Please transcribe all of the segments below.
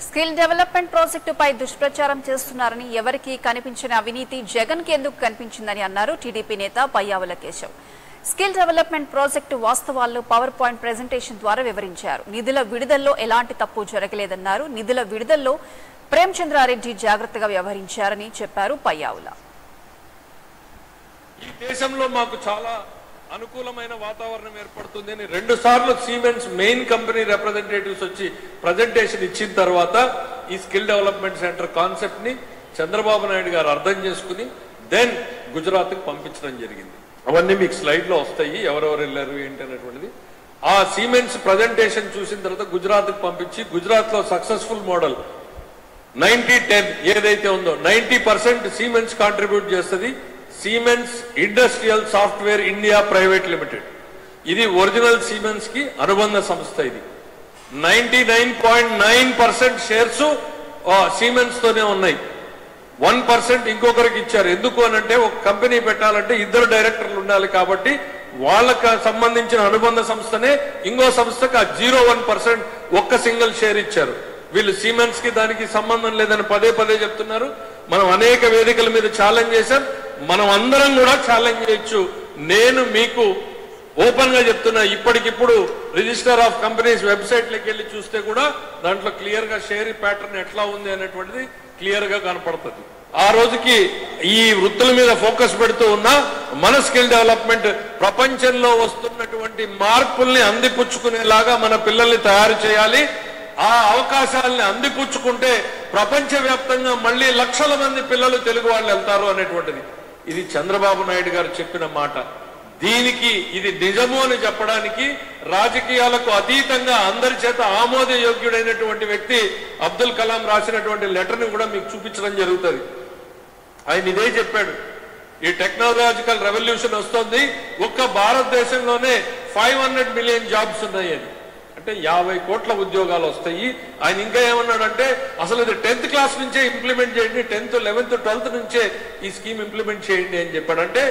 skill development ప్రాజెక్టుపై దుష్ప్రచారం చేస్తున్నారని ఎవరికీ కనిపించిన అవినీతి జగన్ కి ఎందుకు కనిపించిందని అన్నారు టీడీపీ నేత Payyavula Keshav skill development project వాస్తవాలను పవర్ పాయింట్ ప్రెజెంటేషన్ ద్వారా వివరించారు నిధుల విడుదలలో ఎలాంటి తప్పు జరగలేదన్నారు నిధుల విడుదలలో ప్రేమచంద్రారెడ్డి జాగ్రత్తగా వ్యవహరించారని చెప్పారు పయ్యావుల ఈ దేశంలో మాకు చాలా అనుకూలమైన వాతావరణం ఏర్పడుతుంది అని రెండు సార్లు సిమెంట్స్ మెయిన్ కంపెనీ రిప్రజెంటేటివ్స్ వచ్చి ప్రజెంటేషన్ ఇచ్చిన తర్వాత ఈ స్కిల్ డెవలప్మెంట్ సెంటర్ కాన్సెప్ట్ ని చంద్రబాబు నాయుడు గారు అర్థం చేసుకుని దెన్ గుజరాత్ కి పంపించడం జరిగింది అవన్నీ మీకు స్లైడ్ లో వస్తాయి ఎవరెవరు వెళ్ళారు ఏంటి అనేటువంటిది ఆ సిమెంట్స్ ప్రజెంటేషన్ చూసిన తర్వాత గుజరాత్ కి పంపించి గుజరాత్ లో సక్సెస్ఫుల్ మోడల్ నైన్టీ టెన్ ఏదైతే ఉందో నైన్టీ పర్సెంట్ సీమెన్స్ కాంట్రిబ్యూట్ చేస్తుంది Siemens industrial software India private limited ఇది ఒరిజినల్ సీమెన్స్ కి అనుబంధ సంస్థ ఇది ninety nine point nine percent shares Siemens తోనే ఉన్నాయి వన్ పర్సెంట్ ఇంకొకరికి ఇచ్చారు ఎందుకు అనంటే ఒక కంపెనీ పెట్టాలంటే ఇద్దరు డైరెక్టర్లు ఉండాలి కాబట్టి వాళ్ళకి సంబంధించిన అనుబంధ సంస్థనే ఇంకో సంస్థకు ఆ జీరో వన్ పర్సెంట్ ఒక్క సింగిల్ షేర్ ఇచ్చారు వీళ్ళు సీమెన్స్ కి దానికి సంబంధం లేదని పదే పదే చెప్తున్నారు మనం అనేక వేదికల మీద ఛాలెంజ్ చేశాం మనం అందరం కూడా ఛాలెంజ్ చేయొచ్చు నేను మీకు ఓపెన్ గా చెప్తున్నా ఇప్పటికిప్పుడు రిజిస్టర్ ఆఫ్ కంపెనీస్ వెబ్సైట్ లోకి వెళ్ళి చూస్తే కూడా దాంట్లో క్లియర్ గా షేర్ ప్యాటర్న్ ఎట్లా ఉంది అనేటువంటిది క్లియర్ గా కనపడుతుంది ఆ రోజుకి ఈ వృత్తుల మీద ఫోకస్ పెడుతూ ఉన్న మన స్కిల్ డెవలప్మెంట్ ప్రపంచంలో వస్తున్నటువంటి మార్పుల్ని అందిపుచ్చుకునేలాగా మన పిల్లల్ని తయారు చేయాలి ఆ అవకాశాలని అందిపుచ్చుకుంటే ప్రపంచ వ్యాప్తంగా మళ్ళీ లక్షల మంది పిల్లలు తెలుగు వాళ్ళు వెళ్తారు అనేటువంటిది ఇది చంద్రబాబు నాయుడు గారు చెప్పిన మాట దీనికి ఇది నిజము అని చెప్పడానికి రాజకీయాలకు అతీతంగా అందరి చేత ఆమోదయోగ్యుడైనటువంటి వ్యక్తి అబ్దుల్ కలాం రాసినటువంటి లెటర్ని కూడా మీకు చూపించడం జరుగుతుంది ఆయన ఇదే చెప్పాడు ఈ టెక్నాలజికల్ రెవల్యూషన్ వస్తుంది ఒక్క భారతదేశంలోనే ఫైవ్ హండ్రెడ్ మిలియన్ జాబ్స్ ఉన్నాయి అని అంటే యాభై కోట్ల ఉద్యోగాలు వస్తాయి ఆయన ఇంకా ఏమన్నాడంటే అసలు ఇది టెన్త్ క్లాస్ నుంచే ఇంప్లిమెంట్ చేయండి టెన్త్ లెవెన్త్ ట్వెల్త్ నుంచే ఈ స్కీమ్ ఇంప్లిమెంట్ చేయండి అని చెప్పాడంటే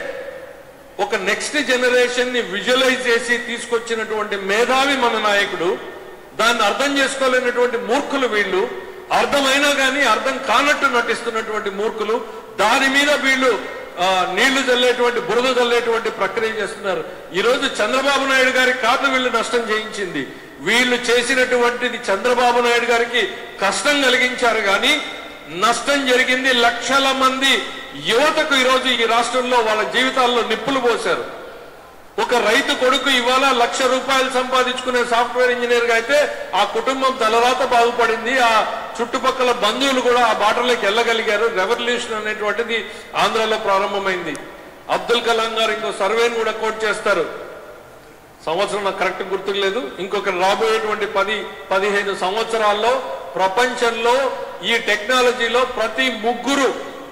ఒక నెక్స్ట్ జనరేషన్ ని విజువలైజ్ చేసి తీసుకొచ్చినటువంటి మేధావి మన నాయకుడు దాన్ని అర్థం చేసుకోలేనటువంటి మూర్ఖులు వీళ్ళు అర్థమైనా కానీ అర్థం కానట్టు నటిస్తున్నటువంటి మూర్ఖులు దాని మీద వీళ్ళు ఆ, నీళ్లు చల్లేటువంటి బురద చల్లేటువంటి ప్రక్రియ చేస్తున్నారు ఈ రోజు చంద్రబాబు నాయుడు గారి కాదు వీళ్ళు నష్టం చేయించింది వీళ్ళు చేసినటువంటిది చంద్రబాబు నాయుడు గారికి కష్టం కలిగించారు కానీ నష్టం జరిగింది లక్షల మంది యువతకు ఈరోజు ఈ రాష్ట్రంలో వాళ్ళ జీవితాల్లో నిప్పులు పోశారు ఒక రైతు కొడుకు ఇవాళ లక్ష రూపాయలు సంపాదించుకునే సాఫ్ట్వేర్ ఇంజనీర్ గా అయితే ఆ కుటుంబం తలరాత బాగుపడింది ఆ చుట్టుపక్కల బంధువులు కూడా ఆ బాటలోకి వెళ్ళగలిగారు రెవల్యూషన్ అనేటువంటిది ఆంధ్రాలో ప్రారంభమైంది అబ్దుల్ కలాం గారు ఇంకో సర్వేని కూడా కోట్ చేస్తారు సంవత్సరం నాకు కరెక్ట్ గుర్తుకు లేదు ఇంకొక రాబోయేటువంటి పది పదిహేను సంవత్సరాల్లో ప్రపంచంలో ఈ టెక్నాలజీలో ప్రతి ముగ్గురు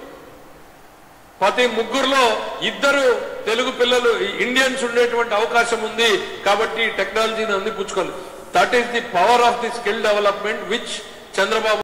ప్రతి ముగ్గురులో ఇద్దరు తెలుగు పిల్లలు ఇండియన్స్ ఉండేటువంటి అవకాశం ఉంది కాబట్టి ఈ టెక్నాలజీని అందిపుచ్చుకోవాలి that is the power of the skill development which Chandrababu